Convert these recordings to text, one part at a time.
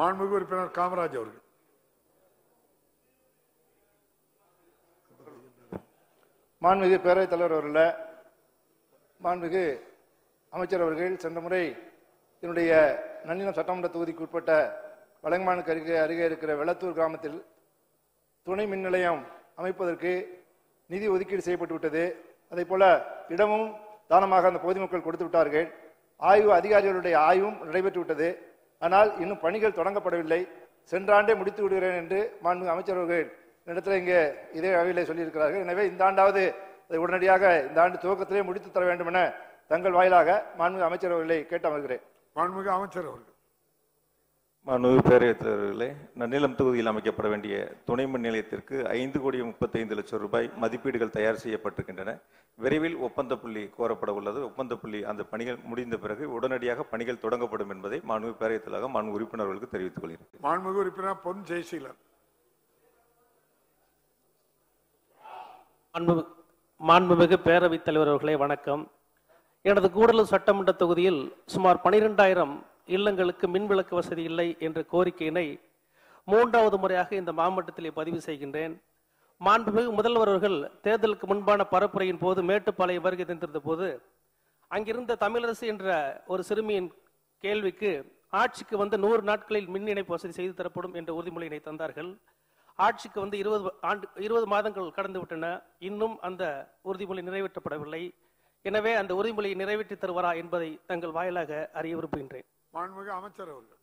மாண்புமிகு உறுப்பினர் காமராஜ் அவர்கள் மாண்புமிகு பேரவைத் தலைவர் அவர்களே மாண்புமிகு அமைச்சர் அவர்கள் சென்ற முறை என்னுடைய நன்னிலம் சட்டமன்ற தொகுதிக்கு உட்பட்ட வலங்மானுக்கு அருகே அருகே இருக்கிற வெள்ளத்தூர் கிராமத்தில் துணை மின் நிலையம் அமைப்பதற்கு நிதி ஒதுக்கீடு செய்யப்பட்டு விட்டது அதே போல இடமும் தானமாக அந்த பகுதி மக்கள் கொடுத்து விட்டார்கள் ஆய்வு அதிகாரிகளுடைய ஆய்வும் நடைபெற்று விட்டது ஆனால் இன்னும் பணிகள் தொடங்கப்படவில்லை சென்ற ஆண்டே முடித்து விடுகிறேன் என்று மாண்புமிகு அமைச்சர் அவர்கள் இடத்துல இங்கே இதே அவையிலே சொல்லியிருக்கிறார்கள் எனவே இந்த ஆண்டாவது அதை உடனடியாக இந்த ஆண்டு துவக்கத்திலே முடித்து தர வேண்டும் என தங்கள் வாயிலாக மாண்புமிகு அமைச்சர் அவர்களை கேட்டு அமர்கிறேன் மாண்புமிகு அமைச்சர் அவர்கள் மாண்புமிகு பேரவைத் தலைவர்களே நன்னிலம் தொகுதியில் அமைக்கப்பட வேண்டிய துணை மின் நிலையத்திற்கு ஐந்து கோடி முப்பத்தைந்து லட்சம் ரூபாய் மதிப்பீடுகள் தயார் செய்யப்பட்டிருக்கின்றன விரைவில் ஒப்பந்த புள்ளி கோரப்பட உள்ளது ஒப்பந்த புள்ளி அந்த பணிகள் முடிந்த பிறகு உடனடியாக பணிகள் தொடங்கப்படும் என்பதை மாண்புமிகு பேரவைத் தலைவராக மாண்பு உறுப்பினர்களுக்கு தெரிவித்துக் கொள்கிறேன் மாண்புமிகு உறுப்பினர் பொன் ஜெயசீலன் மாண்பு மாண்புமிகு பேரவைத் தலைவர் அவர்களே வணக்கம் எனது கூடலூர் சட்டமன்ற தொகுதியில் சுமார் பனிரெண்டாயிரம் இல்லங்களுக்கு மின்விளக்கு வசதி இல்லை என்ற கோரிக்கையினை மூன்றாவது முறையாக இந்த மாவட்டத்திலே பதிவு செய்கின்றேன் மாண்புமிகு முதல்வர் அவர்கள் தேர்தலுக்கு முன்பான பரப்புரையின் போது மேட்டுப்பாளையம் வருகை தந்திருந்த போது அங்கிருந்த தமிழரசு என்ற ஒரு சிறுமியின் கேள்விக்கு ஆட்சிக்கு வந்து நூறு நாட்களில் மின் இணைப்பு வசதி செய்து தரப்படும் என்ற உறுதிமொழியினை தந்தார்கள் ஆட்சிக்கு வந்து இருபது ஆண்டு இருபது மாதங்கள் கடந்து விட்டன இன்னும் அந்த உறுதிமொழி நிறைவேற்றப்படவில்லை எனவே அந்த உறுதிமொழியை நிறைவேற்றி தருவாரா என்பதை தங்கள் வாயிலாக அறிய விரும்புகின்றேன் மாண்புமிகு அமைச்சர் அவர்கள்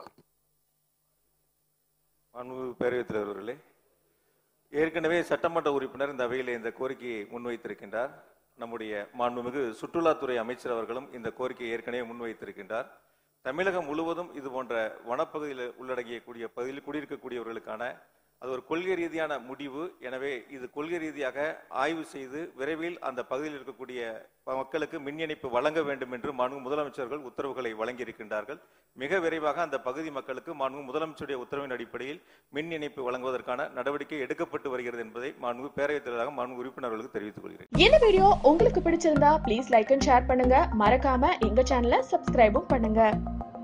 மாண்புமிகு பேரவைத் தலைவர்களே ஏற்கனவே சட்டமன்ற உறுப்பினர் இந்த அவையில் இந்த கோரிக்கையை முன்வைத்திருக்கின்றார் நம்முடைய மாண்புமிகு சுற்றுலாத்துறை அமைச்சர் அவர்களும் இந்த கோரிக்கையை ஏற்கனவே முன்வைத்திருக்கின்றார் தமிழகம் முழுவதும் இது போன்ற வனப்பகுதியில் உள்ளடங்கிய கூடிய பகுதியில் குடியிருக்கக்கூடியவர்களுக்கான அது ஒரு கொள்கை ரீதியான முடிவு எனவே இது கொள்கை ரீதியாக ஆய்வு செய்து விரைவில் அந்த பகுதியில் இருக்கக்கூடிய மக்களுக்கு மின் இணைப்பு வழங்க வேண்டும் என்று மாண்பு முதலமைச்சர்கள் உத்தரவுகளை வழங்கியிருக்கின்றார்கள் மிக விரைவாக அந்த பகுதி மக்களுக்கு மாண்பு முதலமைச்சருடைய உத்தரவின் அடிப்படையில் மின் இணைப்பு வழங்குவதற்கான நடவடிக்கை எடுக்கப்பட்டு வருகிறது என்பதை மாண்பு பேரவைத் தலைவராக மாண்பு உறுப்பினர்களுக்கு தெரிவித்துக் கொள்கிறேன் இந்த வீடியோ உங்களுக்கு பிடிச்சிருந்தா ப்ளீஸ் லைக் அண்ட் ஷேர் பண்ணுங்க மறக்காம எங்க சேனலை சப்ஸ்கிரைபும் பண்ணுங்க